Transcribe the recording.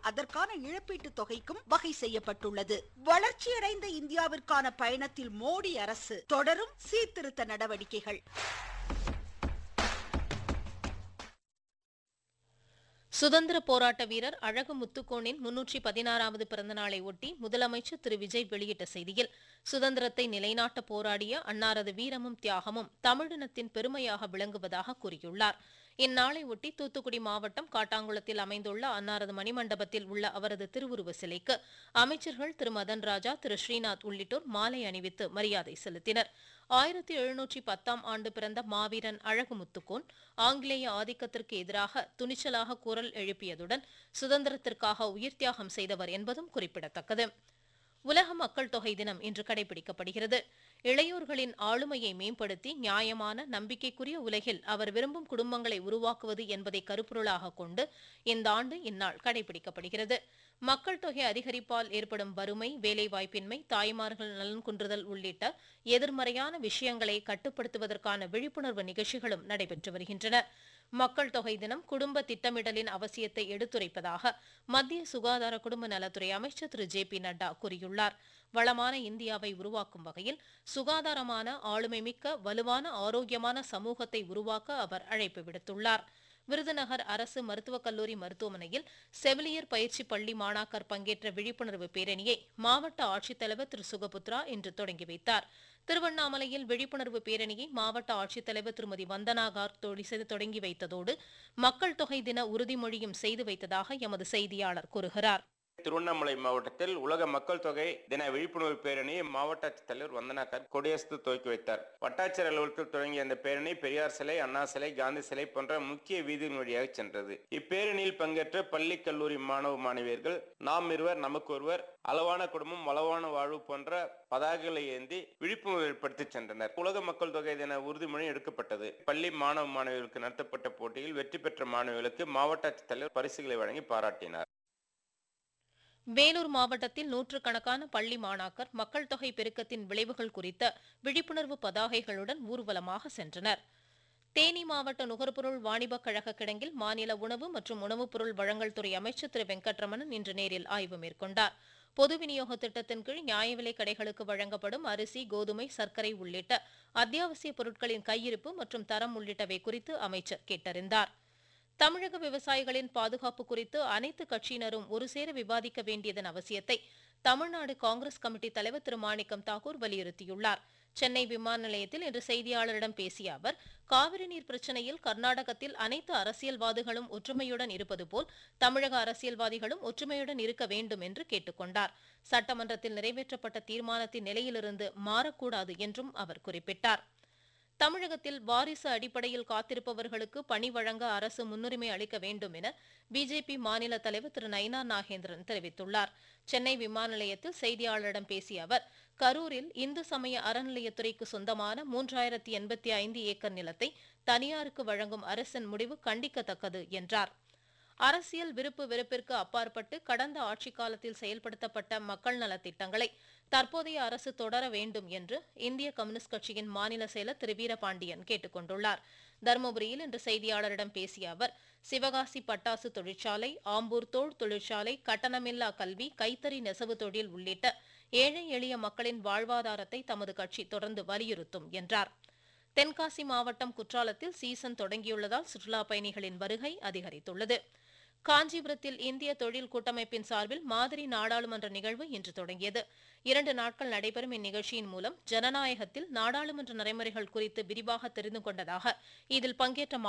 அதற்கான இழப்பீட்டுத் தொகைக்கும் வகை செய்யப்பட்டுள்ளது வளர்ச்சியடைந்த இந்தியாவிற்கான பயணத்தில் மோடி அரசு தொடரும் சீர்திருத்த நடவடிக்கைகள் சுதந்திர போராட்ட வீரர் அழகு முத்துக்கோனின் முன்னூற்றி பதினாறாவது பிறந்தநாளை ஒட்டி முதலமைச்சர் திரு விஜய் வெளியிட்ட செய்தியில் சுதந்திரத்தை நிலைநாட்ட போராடிய அன்னாரது வீரமும் தியாகமும் தமிழினத்தின் பெருமையாக விளங்குவதாக கூறியுள்ளார் இந்நாளை ஒட்டி தூத்துக்குடி மாவட்டம் காட்டாங்குளத்தில் அமைந்துள்ள அன்னாரது மணிமண்டபத்தில் உள்ள அவரது திருவுருவ சிலைக்கு அமைச்சர்கள் திரு மதன் ராஜா திரு ஸ்ரீநாத் உள்ளிட்டோர் மாலை அணிவித்து மரியாதை செலுத்தினர் ஆயிரத்தி எழுநூற்றி பத்தாம் ஆண்டு பிறந்த மாவீரன் அழகு முத்துக்கோன் ஆங்கிலேய ஆதிக்கத்திற்கு எதிராக துணிச்சலாக குரல் எழுப்பியதுடன் சுதந்திரத்திற்காக உயிர் தியாகம் செய்தவர் என்பதும் குறிப்பிடத்தக்கது உலக மக்கள் தொகை தினம் இன்று கடைபிடிக்கப்படுகிறது இளையோர்களின் ஆளுமையை மேம்படுத்தி நியாயமான நம்பிக்கைக்குரிய உலகில் அவர் விரும்பும் குடும்பங்களை உருவாக்குவது என்பதை கருப்பொருளாக கொண்டு இந்த ஆண்டு இந்நாள் கடைபிடிக்கப்படுகிறது மக்கள் தொகை அதிகரிப்பால் ஏற்படும் வறுமை வேலைவாய்ப்பின்மை தாய்மார்கள் நலன் குன்றுதல் உள்ளிட்ட எதிர்மறையான விஷயங்களை கட்டுப்படுத்துவதற்கான விழிப்புணர்வு நிகழ்ச்சிகளும் நடைபெற்று வருகின்றன மக்கள் தொகை தினம் குடும்ப திட்டமிடலின் அவசியத்தை எடுத்துரைப்பதாக மத்திய சுகாதார குடும்ப நலத்துறை அமைச்சர் திரு ஜே பி நட்டா கூறியுள்ளார் வளமான இந்தியாவை உருவாக்கும் வகையில் சுகாதாரமான ஆளுமைமிக்க வலுவான ஆரோக்கியமான சமூகத்தை உருவாக்க அவர் அழைப்பு விடுத்துள்ளார் விருதுநகர் அரசு மருத்துவக் கல்லூரி மருத்துவமனையில் செவிலியர் பயிற்சி பள்ளி மாணாக்கர் பங்கேற்ற விழிப்புணர்வு பேரணியை மாவட்ட ஆட்சித்தலைவர் திரு சுகபுத்ரா இன்று தொடங்கி வைத்தார் திருவண்ணாமலையில் விழிப்புணர்வு பேரணியை மாவட்ட ஆட்சித்தலைவர் திருமதி வந்தனா கார்க் தொடங்கி வைத்ததோடு மக்கள் தொகை தின உறுதிமொழியும் செய்து வைத்ததாக எமது செய்தியாளர் கூறுகிறார் திருவண்ணாமலை மாவட்டத்தில் உலக மக்கள் தொகை தின விழிப்புணர்வு பேரணியை மாவட்ட ஆட்சித்தலைவர் வந்தனாக்கர் கொடியசத்து துவக்கி வைத்தார் வட்டாட்சியர் அலுவலகத்தில் தொடங்கிய இந்த பேரணி பெரியார் சிலை அண்ணா சிலை காந்தி சிலை போன்ற முக்கிய வீதியின் வழியாக சென்றது இப்பேரணியில் பங்கேற்ற பள்ளி கல்லூரி மாணவ மாணவியர்கள் நாம் இருவர் நமக்கு ஒருவர் அளவான குடும்பம் வளவான வாழ்வு போன்ற பதாகைகளை ஏந்தி விழிப்புணர்வு ஏற்படுத்தி சென்றனர் உலக மக்கள் தொகை தின உறுதிமொழி எடுக்கப்பட்டது பள்ளி மாணவ மாணவிகளுக்கு நடத்தப்பட்ட போட்டியில் வெற்றி பெற்ற மாணவிகளுக்கு மாவட்ட ஆட்சித்தலைவர் பரிசுகளை வழங்கி பாராட்டினார் வேலூர் மாவட்டத்தில் நூற்றுக்கணக்கான பள்ளி மாணாக்கர் மக்கள் தொகை பெருக்கத்தின் விளைவுகள் குறித்த விழிப்புணர்வு பதாகைகளுடன் ஊர்வலமாக சென்றனர் தேனி மாவட்ட நுகர்பொருள் வாணிபக் கழக கிடங்கில் மாநில உணவு மற்றும் உணவுப் பொருள் வழங்கல் துறை அமைச்சர் திரு வெங்கட்ரமணன் இன்று நேரில் ஆய்வு மேற்கொண்டார் பொது விநியோக திட்டத்தின் கீழ் நியாய விலைக் கடைகளுக்கு வழங்கப்படும் அரிசி கோதுமை சர்க்கரை உள்ளிட்ட அத்தியாவசிய பொருட்களின் கையிருப்பு மற்றும் தரம் உள்ளிட்டவை குறித்து அமைச்சர் கேட்டறிந்தார் தமிழக விவசாயிகளின் பாதுகாப்பு குறித்து அனைத்து கட்சியினரும் ஒருசேர விவாதிக்க வேண்டியதன் அவசியத்தை தமிழ்நாடு காங்கிரஸ் கமிட்டி தலைவர் திரு மாணிக்கம் தாக்கூர் வலியுறுத்தியுள்ளார் சென்னை விமான நிலையத்தில் இன்று செய்தியாளரிடம் பேசிய அவர் காவிரி நீர் பிரச்சினையில் கர்நாடகத்தில் அனைத்து அரசியல்வாதிகளும் ஒற்றுமையுடன் இருப்பது போல் தமிழக அரசியல்வாதிகளும் ஒற்றுமையுடன் இருக்க வேண்டும் என்று கேட்டுக் கொண்டார் சட்டமன்றத்தில் நிறைவேற்றப்பட்ட தீர்மானத்தின் நிலையிலிருந்து மாறக்கூடாது என்றும் அவர் குறிப்பிட்டார் தமிழகத்தில் வாரிசு அடிப்படையில் காத்திருப்பவர்களுக்கு பணி வழங்க அரசு முன்னுரிமை அளிக்க வேண்டும் என பிஜேபி மாநில தலைவர் திரு நயினா நாகேந்திரன் தெரிவித்துள்ளார் சென்னை விமான நிலையத்தில் செய்தியாளரிடம் பேசிய அவர் கரூரில் இந்து சமய அறநிலையத்துறைக்கு சொந்தமான மூன்றாயிரத்தி எண்பத்தி ஐந்து ஏக்கர் நிலத்தை தனியாருக்கு வழங்கும் அரசின் முடிவு கண்டிக்கத்தக்கது என்றார் அரசியல் விருப்பு வெறுப்பிற்கு அப்பாற்பட்டு கடந்த ஆட்சிக் காலத்தில் செயல்படுத்தப்பட்ட மக்கள் நலத் திட்டங்களை தற்போதைய அரசு தொடர வேண்டும் என்று இந்திய கம்யூனிஸ்ட் கட்சியின் மாநில செயலர் திரு வீரபாண்டியன் கேட்டுக் கொண்டுள்ளார் தருமபுரியில் இன்று செய்தியாளரிடம் பேசிய அவர் சிவகாசி பட்டாசு தொழிற்சாலை ஆம்பூர் தோல் தொழிற்சாலை கட்டணமில்லா கல்வி கைத்தறி நெசவு தொழில் உள்ளிட்ட ஏழை எளிய மக்களின் வாழ்வாதாரத்தை தமது கட்சி தொடர்ந்து வலியுறுத்தும் என்றார் தென்காசி மாவட்டம் குற்றாலத்தில் சீசன் தொடங்கியுள்ளதால் சுற்றுலாப் பயணிகளின் வருகை அதிகரித்துள்ளது காஞ்சிபுரத்தில் இந்திய தொழில் கூட்டமைப்பின் சார்பில் மாதிரி நாடாளுமன்ற நிகழ்வு இன்று தொடங்கியது இரண்டு நாட்கள் நடைபெறும் இந்நிகழ்ச்சியின் மூலம் ஜனநாயகத்தில் நாடாளுமன்ற நடைமுறைகள் குறித்து விரிவாக தெரிந்து கொண்டதாக இதில் பங்கேற்ற